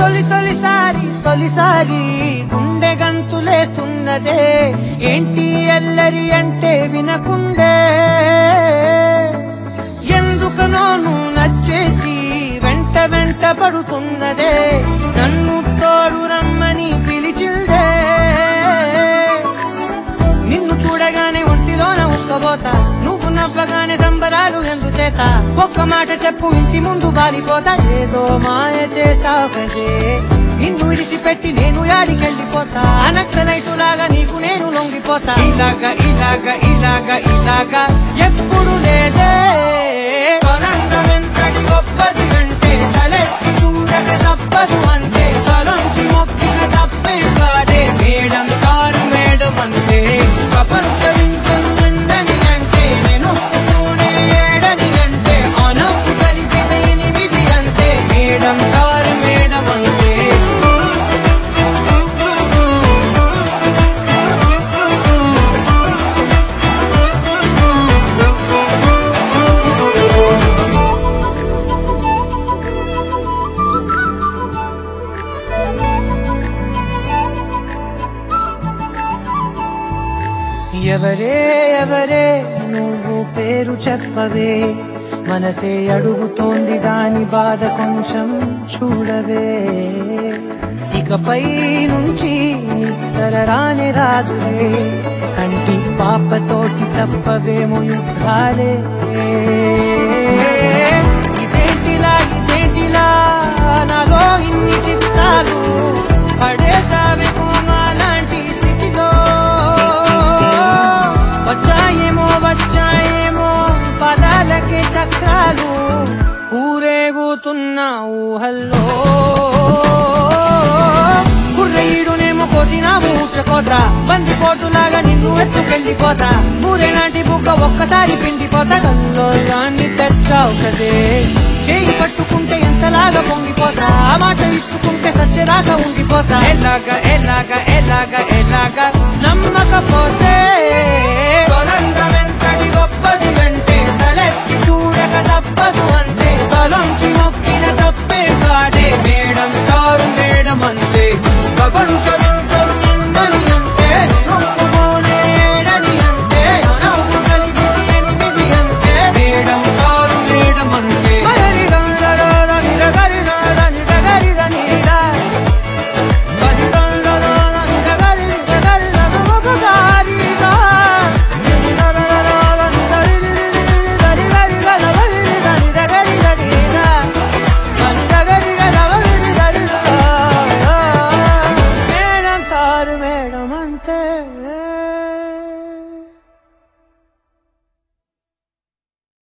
తొలి తొలిసారి తొలిసారి గుండె గంతులేస్తున్నదే ఏంటి ఎల్లరి అంటే వినకుండే ఎందుకనోను నచ్చేసి వెంట వెంట పడుతున్నదే నన్ను తోడు రమ్మని పిలిచిందే నిన్ను చూడగానే ఒంటిలోన ఉక్కబోతా నువ్వు నవ్వగానే సంబరాలు ఎందుచేత ఒక్క మాట చెప్పు ఇంటి ముందు బాలిపోతా ఏదో మాయ చేసావే నిన్ను విడిచిపెట్టి నేను యాడికెళ్ళిపోతా అనక్సలైటు లాగా నీకు నేను లొంగిపోతా ఇలాగా ఇలాగా ఇలాగా ఇలాగా ఎప్పుడు లేదే కొనందమెంతటి గొప్పది అంటే తలెత్తి చూడక తప్పదు అంటే తలంచి మొక్కిన తప్పే కాదే మేడం సారు మేడం అంటే ప్రపంచం ఇంకొందని అంటే నేను ఒప్పుకోనే ఏడని అంటే అనప్పు కలిపిన ఎనిమిది అంటే మేడం సారు మేడం అంటే ఎవరే ఎవరే నువ్వు పేరు చెప్పవే మనసే అడుగుతోంది దాని బాధ కొంచెం చూడవే ఇకపై నుంచి నిద్ర రాని రాదులే కంటి పాపతోటి తప్పవేమో యుద్ధాలే ఇదేంటిలా ఇదేంటిలా నాలో ఇన్ని చిత్రాలు పడేసావే కోమా లాంటి స్థితిలో వచ్చాయేమో వచ్చాయేమో పదాలకే చక్రాలు ఊరేగుతున్న ఊహల్లో కుర్రయ్యుడునేమో కోసిన ఊచకోత బంది పోటులాగా నిన్ను ఎత్తుకెళ్ళిపోతా ఊరే నాటి బుగ్గ ఒక్కసారి పిండిపోతా కల్లో దాన్ని తెచ్చావు కదే చేయి పట్టుకుంటే ఎంతలాగా పొంగిపోతా ఆ మాట ఇచ్చుకుంటే సత్యరాగా ఉండిపోతా ఎలాగా ఎలాగా ఎలాగా ఎలాగా నమ్మకపోతే కొనందమెంతటి గొప్పది అంటే తలెత్తి చూడక తప్పదు అంటే తలంచి మొక్కిన తప్పే కాదే మేడం సారు మేడం అంటే ప్రపంచమంతరు నిందని అంటే నొప్పుకోనే ఏడని అంటే అనవు కలిపిది ఎనిమిది అంటే మేడం సారు మేడం అంటే మరలి రంగరాధ నిరగరి రాధ నిరగరి రనీరా మేడం సారు మేడం అంతే